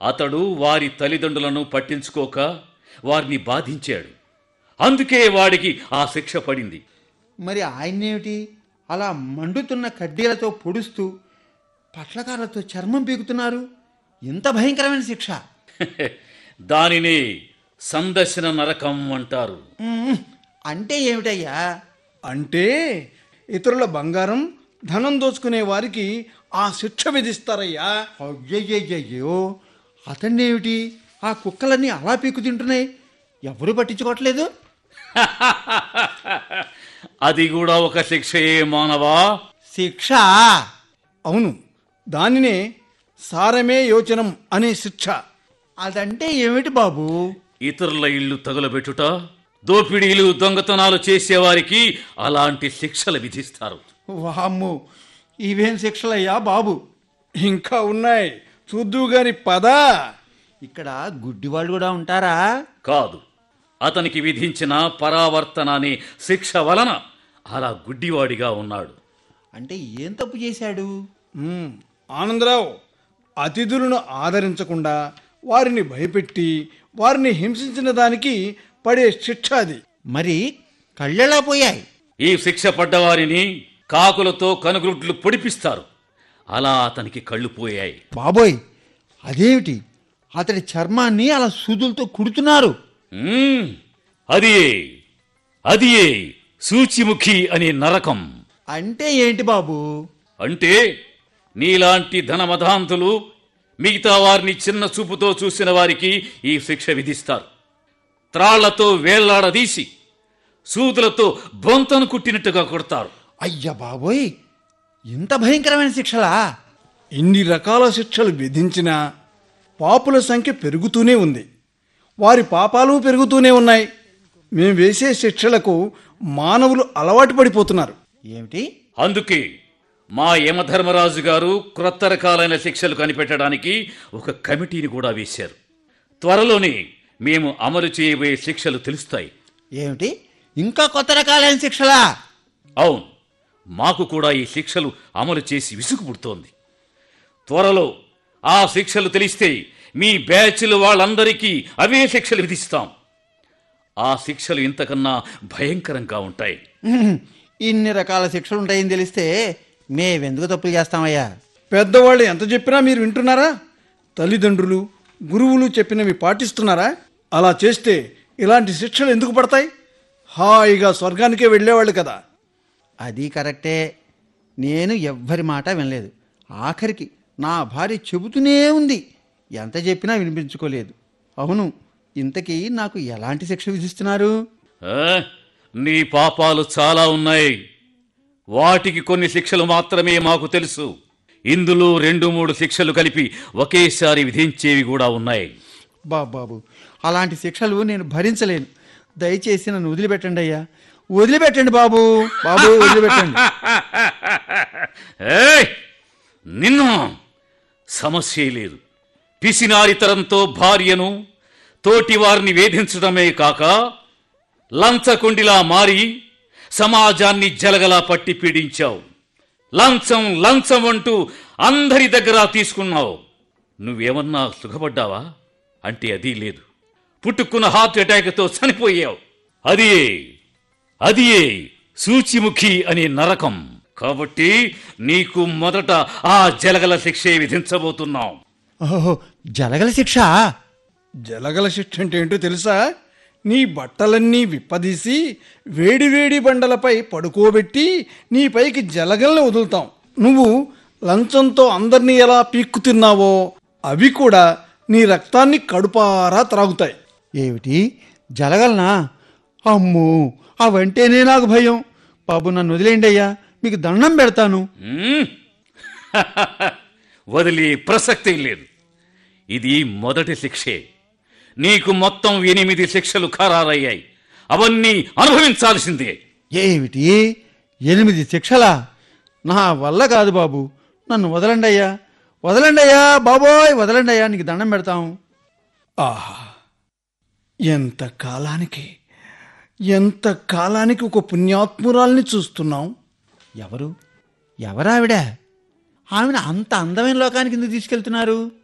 అతడు వారి తల్లిదండ్రులను పట్టించుకోక వారిని బాధించాడు అందుకే వాడికి ఆ శిక్ష పడింది మరి ఆయన్నేమిటి అలా మండుతున్న కడ్డీలతో పొడుస్తూ పట్లకారులతో చర్మం పీకుతున్నారు ఇంత భయంకరమైన శిక్ష దానినే సందర్శన నరకం అంటారు మ్మ్. అంటే ఏమిటయ్యా అంటే ఇతరుల బంగారం ధనం దోచుకునే వారికి ఆ శిక్ష విధిస్తారయ్యా అయ్యయ్యయ్యో అతన్నేమిటి ఆ కుక్కలన్నీ అలా పీకు తింటున్నాయి ఎవరు పట్టించుకోవట్లేదు అది కూడా ఒక శిక్షయే మానవా శిక్ష అవును దానినే సారమే యోచనం అనే శిక్ష అదంటే ఏమిటి బాబు ఇతరుల ఇల్లు తగులబెట్టుట దోపిడీలు దొంగతనాలు చేసేవారికి అలాంటి శిక్షలు విధిస్తారు వామ్ము ఇవేం శిక్షలయ్యా బాబు ఇంకా ఉన్నాయి చూద్దు గాని పదా ఇక్కడ గుడ్డివాళ్ళు కూడా ఉంటారా కాదు అతనికి విధించిన పరావర్తన అనే శిక్ష వలన అలా గుడ్డివాడిగా ఉన్నాడు అంటే ఏం తప్పు చేశాడు మ్మ్. ఆనందరావు అతిథులను ఆదరించకుండా వారిని భయపెట్టి వారిని హింసించిన దానికి పడే శిక్ష అది మరి కళ్ళెలా పోయాయి ఈ శిక్ష పడ్డవారిని కాకులతో కనుగురుట్లు పొడిపిస్తారు అలా అతనికి కళ్ళు పోయాయి బాబోయ్ అదేమిటి అతడి చర్మాన్ని అలా సూదులతో కుడుతున్నారు మ్మ్. అది అది సూచిముఖి అనే నరకం అంటే ఏంటి బాబు అంటే నీలాంటి ధనమధాంతులు మిగతా వారిని చిన్న చూపుతో చూసిన వారికి ఈ శిక్ష విధిస్తారు త్రాళ్లతో వేళ్లాడదీసి సూదులతో బొంతను కుట్టినట్టుగా కొడతారు అయ్య బాబోయ్ ఇంత భయంకరమైన శిక్షలా ఇన్ని రకాల శిక్షలు విధించినా పాపుల సంఖ్య పెరుగుతూనే ఉంది వారి పాపాలు పెరుగుతూనే ఉన్నాయి మేము వేసే శిక్షలకు మానవులు అలవాటు పడిపోతున్నారు ఏమిటి అందుకే మా యమధర్మరాజు గారు క్రొత్త రకాలైన శిక్షలు కనిపెట్టడానికి ఒక కమిటీని కూడా వేశారు త్వరలోనే మేము అమలు చేయబోయే శిక్షలు తెలుస్తాయి ఏమిటి ఇంకా కొత్త రకాలైన శిక్షలా అవును మాకు కూడా ఈ శిక్షలు అమలు చేసి విసుగు పుడుతోంది త్వరలో ఆ శిక్షలు తెలిస్తే మీ బ్యాచ్లు వాళ్ళందరికీ అవే శిక్షలు విధిస్తాం ఆ శిక్షలు ఇంతకన్నా భయంకరంగా ఉంటాయి హ్మ్. ఇన్ని రకాల శిక్షలు ఉంటాయని తెలిస్తే మేవెందుకు తప్పులు చేస్తామయ్యా పెద్దవాళ్ళు ఎంత చెప్పినా మీరు వింటున్నారా తల్లిదండ్రులు గురువులు చెప్పినవి పాటిస్తున్నారా అలా చేస్తే ఇలాంటి శిక్షలు ఎందుకు పడతాయి హాయిగా స్వర్గానికే వెళ్ళేవాళ్ళు కదా అది కరెక్టే నేను ఎవ్వరి మాట వినలేదు ఆఖరికి నా భార్య చెబుతూనే ఉంది ఎంత చెప్పినా వినిపించుకోలేదు అవును ఇంతకీ నాకు ఎలాంటి శిక్ష విధిస్తున్నారు ఆ? నీ పాపాలు చాలా ఉన్నాయి వాటికి కొన్ని శిక్షలు మాత్రమే మాకు తెలుసు ఇందులో రెండు మూడు శిక్షలు కలిపి ఒకేసారి విధించేవి కూడా ఉన్నాయి బాబాబు అలాంటి శిక్షలు నేను భరించలేను దయచేసి నన్ను వదిలిపెట్టండి అయ్యా వదిలిపెట్టండి బాబు బాబు వదిలిపెట్టండి ఏయ్! నిన్ను సమస్య లేదు పిసినారితరంతో భార్యను తోటి వారిని వేధించడమే కాక లంచకొండిలా మారి సమాజాన్ని జలగలా పట్టి పీడించావు లంచం లంచం అంటూ అందరి దగ్గర తీసుకున్నావు నువ్వేమన్నా సుఖపడ్డావా అంటే అది లేదు పుట్టుకున్న హార్ట్ అటాక్తో చనిపోయావు అది అది సూచిముఖి అనే నరకం కాబట్టి నీకు మొదట ఆ జలగల శిక్షే విధించబోతున్నాం ఓహో జలగల శిక్ష జలగల శిక్ష అంటే ఏంటో తెలుసా నీ బట్టలన్నీ విప్పదీసి వేడివేడి బండలపై పడుకోబెట్టి నీ పైకి జలగల్ని వదులుతాం నువ్వు లంచంతో అందరినీ ఎలా పీక్కు తిన్నావో అవి కూడా నీ రక్తాన్ని కడుపారా త్రాగుతాయి ఏమిటి జలగలనా అమ్మో అవంటేనే నాకు భయం బాబు నన్ను వదిలేయండి అయ్యా మీకు దండం పెడతాను మ్మ్? వదిలే ప్రసక్తి లేదు ఇది మొదటి శిక్షే నీకు మొత్తం ఎనిమిది శిక్షలు ఖరారయ్యాయి అవన్నీ అనుభవించాల్సిందే ఏమిటి ఎనిమిది శిక్షలా నా వల్ల కాదు బాబు నన్ను వదలండి అయ్యా వదలండి అయ్యా బాబోయ్ వదలండి అయ్యా నీకు దండం పెడతాం ఆహా ఎంత కాలానికి ఎంత కాలానికి ఒక పుణ్యాత్మురాల్ని చూస్తున్నాం ఎవరు ఎవరావిడ ఆమెను అంత అందమైన లోకానికి ఎందుకు తీసుకెళ్తున్నారు